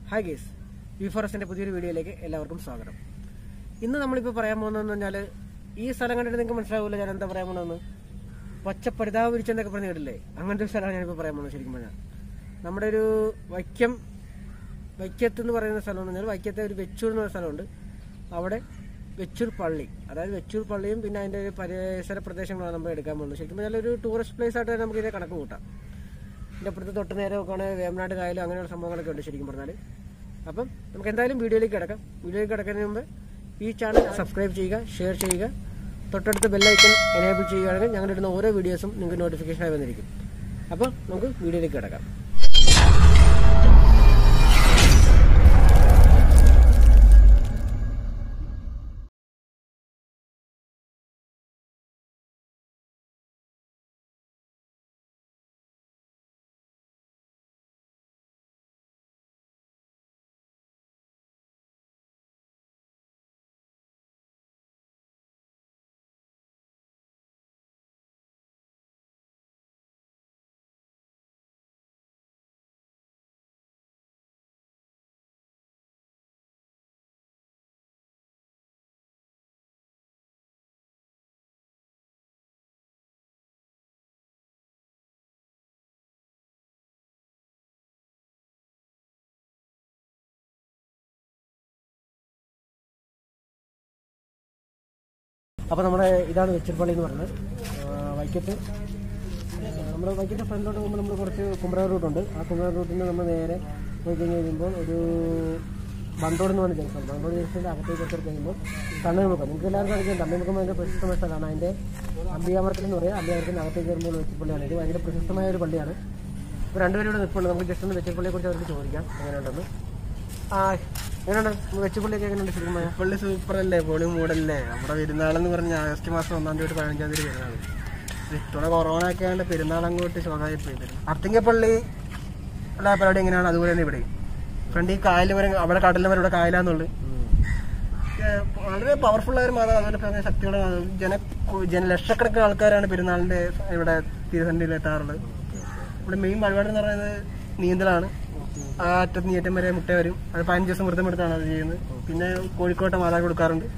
Hi guys V ഫോറസ്റ്റിന്റെ പുതിയൊരു വീഡിയോയിലേക്ക് എല്ലാവർക്കും സ്വാഗതം ഇന്ന് നമ്മളിപ്പോൾ പറയാൻ പോകുന്നതെന്ന് പറഞ്ഞാൽ ഈ സ്ഥലം കണ്ടിട്ട് നിങ്ങൾക്ക് മനസ്സിലാവില്ല ഞാൻ എന്താ പറയാൻ പോകുന്നതെന്ന് പച്ചപ്പരിതാവ് പിരിച്ചെന്നൊക്കെ പറഞ്ഞു കേട്ടില്ലേ അങ്ങനത്തെ ഒരു സ്ഥലമാണ് ഞാനിപ്പോൾ പറയാൻ പോകുന്നത് ശരിക്കും പറഞ്ഞാൽ നമ്മുടെ ഒരു വൈക്കം വൈക്കത്ത് എന്ന് പറയുന്ന സ്ഥലം എന്ന് പറഞ്ഞാൽ വൈക്കത്തെ ഒരു വെച്ചൂർ എന്ന് പറയുന്ന സ്ഥലമുണ്ട് അവിടെ വെച്ചൂർ പള്ളി അതായത് വെച്ചൂർ പള്ളിയും പിന്നെ അതിൻ്റെ ഒരു പരിസര പ്രദേശങ്ങളാണ് നമ്മൾ എടുക്കാൻ പോകുന്നത് ശരിക്കും പറഞ്ഞാൽ ഒരു ടൂറിസ്റ്റ് പ്ലേസ് ആയിട്ട് നമുക്ക് ഇതിനെ കണക്ക് കൂട്ടാം ഇതിൻ്റെ അപ്പുറത്ത് തൊട്ട് നേരെ നോക്കുകയാണെങ്കിൽ വേമ്പനാട് കായലും അങ്ങനെയുള്ള സംഭവങ്ങളൊക്കെ ഉണ്ട് ശരിക്കും പറഞ്ഞാൽ അപ്പം നമുക്ക് എന്തായാലും വീഡിയോയിലേക്ക് കിടക്കാം വീഡിയോയിലേക്ക് കിടക്കുന്നതിന് മുമ്പ് ഈ ചാനൽ സബ്സ്ക്രൈബ് ചെയ്യുക ഷെയർ ചെയ്യുക തൊട്ടടുത്ത് ബെല്ലൈക്കൺ എനേബിൾ ചെയ്യുകയാണെങ്കിൽ ഞങ്ങൾ ഇടുന്ന ഓരോ വീഡിയോസും നിങ്ങൾക്ക് നോട്ടിഫിക്കേഷനായി വന്നിരിക്കും അപ്പോൾ നമുക്ക് വീഡിയോയിലേക്ക് കിടക്കാം അപ്പോൾ നമ്മുടെ ഇതാണ് വെച്ചിർപ്പള്ളി എന്ന് പറയുന്നത് ആ, വൈക്കത്ത് നമ്മൾ വൈക്കത്തെ ഫ്രണ്ടിലോട്ട് പോകുമ്പോൾ നമ്മൾ കുറച്ച് കുമരക റൂട്ടുണ്ട് ആ കുമരക റൂട്ടിൽ നിന്ന് നമ്മൾ നേരെ പോയി കഴിഞ്ഞ് കഴിയുമ്പോൾ ഒരു ബണ്ടോട് എന്ന് പറഞ്ഞ ജംഗ്ഷൻ ബണ്ടോട് ജംഗ്ഷൻ്റെ അകത്തേക്ക് എത്തി കഴിയുമ്പോൾ തണ്ണീർമുഖം നിങ്ങൾക്ക് എല്ലാവർക്കും അറിയാം തണ്ണീർമുഖം ഭയങ്കര പ്രശസ്തമായ സ്ഥലമാണ് അതിൻ്റെ അമ്പിയാമർത്തിൽ എന്ന് പറയാം അമ്പിയാമർത്തിൻ്റെ അകത്തേക്ക് വരുമ്പോൾ വെച്ചിപ്പള്ളിയാണ് ഇത് ഭയങ്കര പ്രശസ്തമായ ഒരു പള്ളിയാണ് ഇപ്പോൾ രണ്ടുപേരും ഇവിടെ നിൽപ്പുണ്ട് നമുക്ക് ജസ്റ്റ് ഒന്ന് വെച്ചിപ്പള്ളിയെ കുറിച്ച് അവർക്ക് ചോദിക്കാം എങ്ങനെയുണ്ടെന്ന് ആ എങ്ങനെയുണ്ട് വെച്ചിപ്പള്ളിയൊക്കെ എങ്ങനെയുണ്ട് ശരിക്കും പള്ളി സൂപ്പർ അല്ലേ പൊളി മൂടല്ലേ നമ്മുടെ പെരുന്നാളെന്ന് പറഞ്ഞ ആഗസ്റ്റ് മാസം ഒന്നാം തീയതി തൊട്ട് പതിനഞ്ചാം തീയതി പെരുന്നാൾ ഇത്തവണ കൊറോണ ഒക്കെ ആയതുകൊണ്ട് പെരുന്നാൾ അങ്ങോട്ട് ശോകമായി പോയി അർത്തിങ്കപ്പള്ളി ഉള്ള പരിപാടി എങ്ങനെയാണ് അതുപോലെ തന്നെ ഇവിടെ ഫ്രണ്ട് ഈ കായൽ വരെ അവിടെ കടലിൽ വരെ ഇവിടെ കായലാന്നുള്ളു ഏഹ് വളരെ പവർഫുൾ ആയ ഒരു മതം അതുപോലെ ഭയങ്കര ശക്തിയുള്ള മതം. ജന ജന ലക്ഷക്കണക്കിന് ആൾക്കാരാണ് പെരുന്നാളിന്റെ ഇവിടെ തിരുസന്നിയിൽ എത്താറുള്ളത് ഇവിടെ മെയിൻ പരിപാടി എന്ന് പറയുന്നത് നീന്തലാണ് ആ അറ്റത്ത് നീറ്റം വരെ മുട്ട വരും അത് പതിനഞ്ച് ദിവസം വ്രതം എടുത്താണ് അത് ചെയ്യുന്നത് പിന്നെ കോഴിക്കോട്ടെ മാതാ കൊടുക്കാറുണ്ട്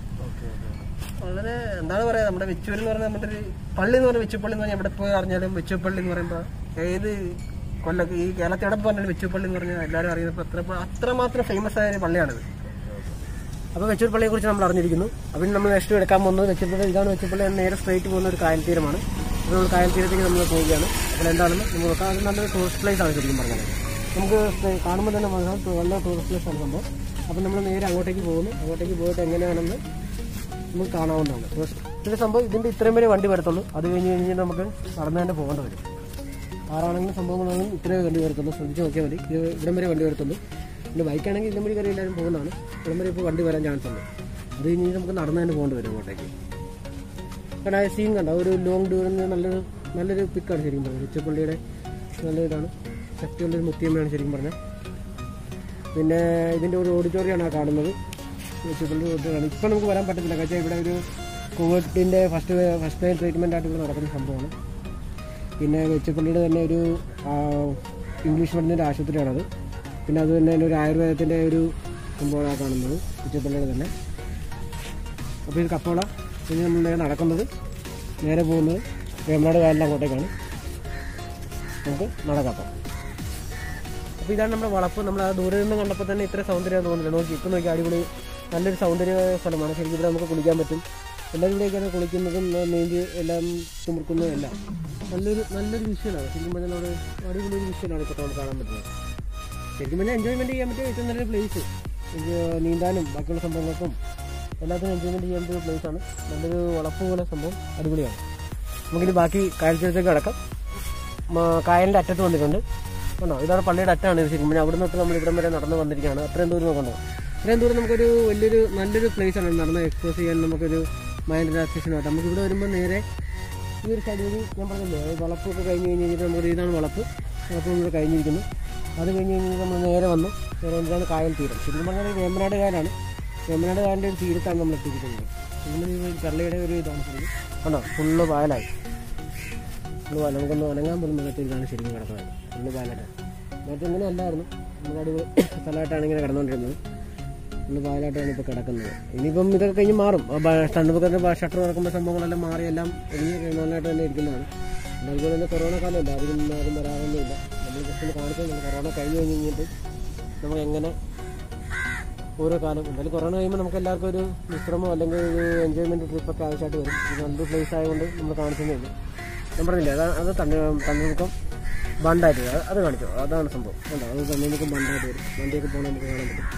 വളരെ എന്താണ് പറയാ നമ്മുടെ വെച്ചൂർ എന്ന് പറഞ്ഞാൽ നമ്മുടെ ഒരു പള്ളി എന്ന് പറഞ്ഞാൽ വെച്ചുപള്ളി എന്ന് പറഞ്ഞാൽ എവിടെ പോയി അറിഞ്ഞാലും വെച്ചുപള്ളി എന്ന് പറയുമ്പോൾ ഏത് കൊല്ല ഈ കേരളത്തിൽ എവിടെ പറഞ്ഞാലും വെച്ചുപള്ളി എന്ന് പറഞ്ഞാൽ എല്ലാവരും അറിയുന്നത് അത്ര അത്രമാത്രം ഫേമസ് ആയ ഒരു പള്ളിയാണിത് അപ്പോൾ വെച്ചൂർ പള്ളിയെ കുറിച്ച് നമ്മൾ അറിഞ്ഞിരിക്കുന്നു അപ്പോൾ ഇനി നമ്മൾ നെക്സ്റ്റ് എടുക്കാൻ പോകുന്നത് വെച്ചൂർപ്പള്ളി ഇതാണ് വെച്ചൂർപ്പള്ളി നേരെ സ്ട്രൈറ്റ് പോകുന്ന ഒരു കായൽ തീരമാണ് അപ്പോൾ നമ്മൾ കായൽ തീരത്തേക്ക് നമ്മൾ പോവുകയാണ് അപ്പോൾ എന്താണെന്ന് നമ്മൾ നോക്കാം അത് നല്ലൊരു ടൂറിസ്റ്റ് പ്ലേസ് ആണ് ശരിക്കും പറഞ്ഞത് നമുക്ക് സ്ട്രേ- കാണുമ്പോൾ തന്നെ മനസ്സിലാവും നല്ല ടൂറിസ്റ്റ് പ്ലേസ് ആണ് സംഭവം അപ്പോൾ നമ്മൾ നേരെ അങ്ങോട്ടേക്ക് പോകുന്നു അങ്ങോട്ടേക്ക് പോയിട്ട് എങ്ങനെയാണെന്ന് നമുക്ക് കാണാവുന്നതാണ് ഇതിന്റെ സംഭവം ഇതിന്റെ ഇത്രയും വരെ വണ്ടി വരത്തുള്ളൂ അത് കഴിഞ്ഞ് കഴിഞ്ഞ് നമുക്ക് നടന്നു തന്നെ പോകേണ്ടി വരും കാറാണെങ്കിലും സംഭവങ്ങളാണെങ്കിൽ ഇത്രയും വണ്ടി വരത്തുള്ളൂ ശ്രദ്ധിച്ച് നോക്കിയാൽ മതി ഇത് ഇവിടം വരെ വണ്ടി വരത്തുള്ളൂ പിന്നെ ബൈക്കാണെങ്കിൽ ഇല്ലം വഴി കയറി എല്ലാവരും പോകുന്നതാണ് ഇവിടം വരെ ഇപ്പോൾ വണ്ടി വരാൻ ചാൻസ് ഉണ്ട് അത് കഴിഞ്ഞ് നമുക്ക് നടന്നു തന്നെ പോകേണ്ടി വരും അങ്ങോട്ടേക്ക് കാരണം ആ സീൻ കണ്ട ഒരു ലോങ് ടൂറിന് നല്ലൊരു നല്ലൊരു പിക്കാണ് ശരിക്കും പറഞ്ഞത് ഉച്ചപ്പള്ളിയുടെ നല്ല ഇതാണ് ശക്തിയുള്ളൊരു മുത്തിയമ്മയാണ് ശരിക്കും പറഞ്ഞത് പിന്നെ ഇതിൻ്റെ ഒരു ഓഡിറ്റോറിയമാണ് ആ കാണുന്നത് ഉച്ചപ്പള്ളി ഓഡിറ്റോറിയാണ് ഇപ്പം നമുക്ക് വരാൻ പറ്റത്തില്ല കാരണം ഇവിടെ ഒരു കോവിഡിൻ്റെ ഫസ്റ്റ് ഫസ്റ്റ് ലൈൻ ട്രീറ്റ്മെൻ്റ് ആയിട്ട് ഇവിടെ നടക്കുന്ന സംഭവമാണ് പിന്നെ വെച്ചപ്പള്ളിയുടെ തന്നെ ഒരു ആ, ഇംഗ്ലീഷ് മരുന്നിൻ്റെ ആശുപത്രിയാണത് പിന്നെ അത് തന്നെ ഒരു ആയുർവേദത്തിൻ്റെ ഒരു സംഭവമാണ് ആ കാണുന്നത് വെച്ചപ്പള്ളിയുടെ തന്നെ അപ്പോൾ ഇത് കപ്പോള ഇനി നമ്മൾ നേരെ നടക്കുന്നത് നേരെ പോകുന്നത് വേമ്പനാട് കായലിൻ്റെ അങ്ങോട്ടേക്കാണ് നമുക്ക് നടക്കാം അപ്പം അപ്പോൾ ഇതാണ് നമ്മുടെ വളപ്പ് നമ്മൾ ആ ദൂരെ നിന്ന് കണ്ടപ്പോൾ തന്നെ ഇത്ര സൗന്ദര്യം തോന്നുന്നില്ല നോക്കി ഇപ്പം നോക്കി അടിപൊളി നല്ലൊരു സൗന്ദര്യ സ്ഥലമാണ് ശരിക്കും ഇവിടെ നമുക്ക് കുളിക്കാൻ പറ്റും എല്ലാവരും ഇവിടേക്കാണ് കുളിക്കുന്നതും നീന്തി എല്ലാം തുമുർക്കുന്നതും എല്ലാം നല്ലൊരു നല്ലൊരു വിഷ്വലാണ് ശരിക്കും പറഞ്ഞാൽ അവിടെ അടിപൊളി ഒരു വിഷ്വലാണ് ഇപ്പോൾ നമുക്ക് കാണാൻ പറ്റുന്നത് ശരിക്കും പറഞ്ഞാൽ എൻജോയ്മെൻറ്റ് ചെയ്യാൻ പറ്റിയ ഏറ്റവും നല്ലൊരു പ്ലേസ് നീന്താനും ബാക്കിയുള്ള സംഭവങ്ങൾക്കും എല്ലാത്തിനും എൻജോയ്മെൻറ്റ് ചെയ്യാൻ പറ്റിയ പ്ലേസ് ആണ് നല്ലൊരു വളപ്പ് പോലെ സംഭവം അടിപൊളിയാണ് നമുക്കിനി ബാക്കി കാഴ്ചയിലേക്ക് കിടക്കാം മ- കായലിൻ്റെ അറ്റത്ത് വന്നിട്ടുണ്ട് കണ്ടോ ഇതാണ് പള്ളിയുടെ അറ്റാണ് ഇത് ശരിക്കും പറഞ്ഞാൽ അവിടെ നിന്നിട്ട് നമ്മൾ ഇവിടം വരെ നടന്ന് വന്നിരിക്കുകയാണ് അത്രയും ദൂരം കണ്ടോ ഇത്രയും ദൂരം നമുക്കൊരു വലിയൊരു നല്ലൊരു പ്ലേസ് ആണ് നടന്ന് എക്സ്പ്ലോസ് ചെയ്യാൻ നമുക്കൊരു മൈൻഡ് റിലാക്സേഷൻ ആയിട്ട് നമുക്ക് ഇവിടെ വരുമ്പോൾ നേരെ ഈ ഒരു സൈഡ് വഴി ഞാൻ പറഞ്ഞില്ലേ വളപ്പൊക്കെ കഴിഞ്ഞ് കഴിഞ്ഞ് കഴിഞ്ഞിട്ട് നമുക്ക് ഇതാണ് വളപ്പ് വളപ്പ് നമ്മൾ കഴിഞ്ഞിരിക്കുന്നു അത് കഴിഞ്ഞ് കഴിഞ്ഞ് നമ്മൾ നേരെ വന്നു നേരെ എന്താണ് കായൽ തീരം ശരിക്കും പറഞ്ഞാൽ ഇത് വേമ്പനാട് കായലാണ് വേമ്പനാട് കായലിൻ്റെ ഒരു തീരത്താണ് നമ്മൾ എത്തിയിരിക്കുന്നത് നമ്മൾ ഈ കരളയുടെ ഒരു ഇതാണ് ശരിക്കും കണ്ടോ ഫുള്ള് പായലായി ഫുള്ള് പായൽ നമുക്കൊന്ന് ഉണങ്ങാൻ പോലും പറ്റാത്ത ഇതാണ് ശരിക്കും കിടക്കുന്നത് ഫുള്ള് പായലാണ് നേരത്തെ ഇങ്ങനെ അല്ലായിരുന്നു നമുക്ക് അടിപൊളി സ്ഥലമായിട്ടാണ് ഇങ്ങനെ കിടന്നുകൊണ്ടിരുന്നത് ഇന്ന് പായലായിട്ടാണ് ഇപ്പോൾ കിടക്കുന്നത് ഇനിയിപ്പം ഇതൊക്കെ കഴിഞ്ഞ് മാറും തണ്ണുപ്പൊക്കെ ഷട്ടർ തുറക്കുമ്പോൾ സംഭവങ്ങളെല്ലാം മാറി എല്ലാം ഇനി നന്നായിട്ട് തന്നെ ഇരിക്കുന്നതാണ് പിന്നെ അതുപോലെ തന്നെ കൊറോണ കാലമല്ല അധികം ആരും വരാറൊന്നുമില്ല നമ്മൾ ജസ്റ്റ് ഒന്ന് കാണിക്കുന്നുണ്ട് കൊറോണ കഴിഞ്ഞ് കഴിഞ്ഞ് കഴിഞ്ഞിട്ട് നമുക്ക് എങ്ങനെ ഓരോ കാലം എന്തായാലും കൊറോണ കഴിയുമ്പോൾ നമുക്ക് എല്ലാവർക്കും ഒരു വിശ്രമം അല്ലെങ്കിൽ ഒരു എൻജോയ്മെൻറ്റ് ട്രിപ്പൊക്കെ ആവശ്യമായിട്ട് വരും ഇത് നല്ലൊരു പ്ലേസ് ആയതുകൊണ്ട് നമ്മൾ കാണിച്ചതേ ഉള്ളൂ ഞാൻ പറഞ്ഞില്ലേ അത് അത് തണ്ണി തണ്ണീർമുക്കം ബണ്ടായിട്ട് വരും. അത് കാണിച്ചോ അതാണ് സംഭവം കണ്ടോ അത് തണ്ണീർമുക്കം ബണ്ടായിട്ട് വരും വണ്ടിയൊക്കെ പോകണം നമുക്ക് കാണാൻ പറ്റും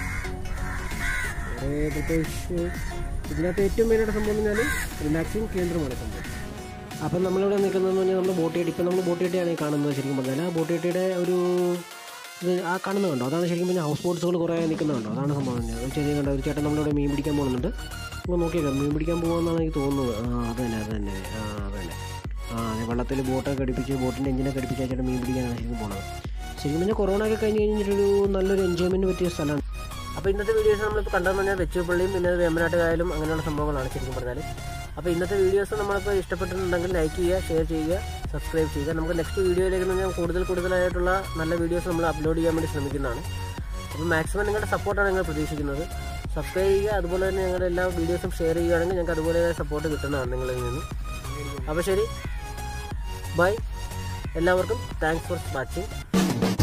വേറെ പ്രത്യേകിച്ച് ഇതിനകത്ത് ഏറ്റവും മെയിനായിട്ട് സംഭവം എന്ന് പറഞ്ഞാൽ റിലാക്സിങ് കേന്ദ്രമാണ് സംഭവം അപ്പം നമ്മളിവിടെ നിൽക്കുന്നതെന്ന് പറഞ്ഞാൽ നമ്മൾ ബോട്ട് കെട്ടി ഇപ്പം നമ്മൾ ബോട്ട് കെട്ടിയാണ് ഈ കാണുന്നത് ശരിക്കും പറഞ്ഞാൽ ആ ബോട്ട് കെട്ടിയുടെ ഒരു ഇത് ആ കാണുന്നത് കണ്ടോ അതാണ് ശരിക്കും പറഞ്ഞാൽ ഹൗസ് ബോട്ട്സുകൾ കുറേ നിൽക്കുന്നുണ്ടോ അതാണ് സംഭവം തന്നെ ഒരു ചെറിയ കണ്ടോ ഒരു ചേട്ടൻ നമ്മളിവിടെ മീൻ പിടിക്കാൻ പോകുന്നുണ്ട് നമ്മൾ നോക്കിയേക്കാം മീൻ പിടിക്കാൻ പോകുമെന്നാണ് എനിക്ക് തോന്നുന്നത് ആ അത് തന്നെ അത് തന്നെ ആ അത് തന്നെ ആ അതെ വെള്ളത്തിൽ ബോട്ടൊക്കെ ഘടിപ്പിച്ച് ബോട്ടിൻ്റെ എഞ്ചിനൊക്കെ ഘടിപ്പിച്ച് ആ ചേട്ടൻ മീൻ പിടിക്കാനാണ് ശരിക്കും പോകുന്നത് ശരിക്കും പറഞ്ഞാൽ കൊറോണ ഒക്കെ കഴിഞ്ഞ് കഴിഞ്ഞിട്ടൊരു നല്ലൊരു എൻജോയ്മെൻറ്റ് പറ്റിയ സ്ഥലമാണ് അപ്പോൾ ഇന്നത്തെ വീഡിയോസ് നമ്മളിപ്പോൾ കണ്ടതെന്ന് പറഞ്ഞാൽ വെച്ചുപള്ളിയും പിന്നെ വേമ്പനാട്ട് കായലും അങ്ങനെയുള്ള സംഭവങ്ങളാണ് ശരിക്കും പറഞ്ഞാൽ അപ്പോൾ ഇന്നത്തെ വീഡിയോസ് നമ്മളിപ്പോൾ ഇഷ്ടപ്പെട്ടിട്ടുണ്ടെങ്കിൽ ലൈക്ക് ചെയ്യുക ഷെയർ ചെയ്യുക സബ്സ്ക്രൈബ് ചെയ്യുക നമുക്ക് നെക്സ്റ്റ് വീഡിയോയിലേക്ക് എന്ന് പറഞ്ഞാൽ കൂടുതൽ കൂടുതലായിട്ടുള്ള നല്ല വീഡിയോസ് നമ്മൾ അപ്ലോഡ് ചെയ്യാൻ വേണ്ടി ശ്രമിക്കുന്നതാണ് അപ്പോൾ മാക്സിമം നിങ്ങളുടെ സപ്പോർട്ടാണ് ഞങ്ങൾ പ്രതീക്ഷിക്കുന്നത് സബ്സ്ക്രൈബ് ചെയ്യുക അതുപോലെ തന്നെ ഞങ്ങളുടെ എല്ലാ വീഡിയോസും ഷെയർ ചെയ്യുകയാണെങ്കിൽ ഞങ്ങൾക്ക് അതുപോലെ സപ്പോർട്ട് കിട്ടുന്നതാണ് നിങ്ങളിൽ നിന്നും അപ്പോൾ ശരി ബൈ എല്ലാവർക്കും താങ്ക്സ് ഫോർ വാച്ചിങ്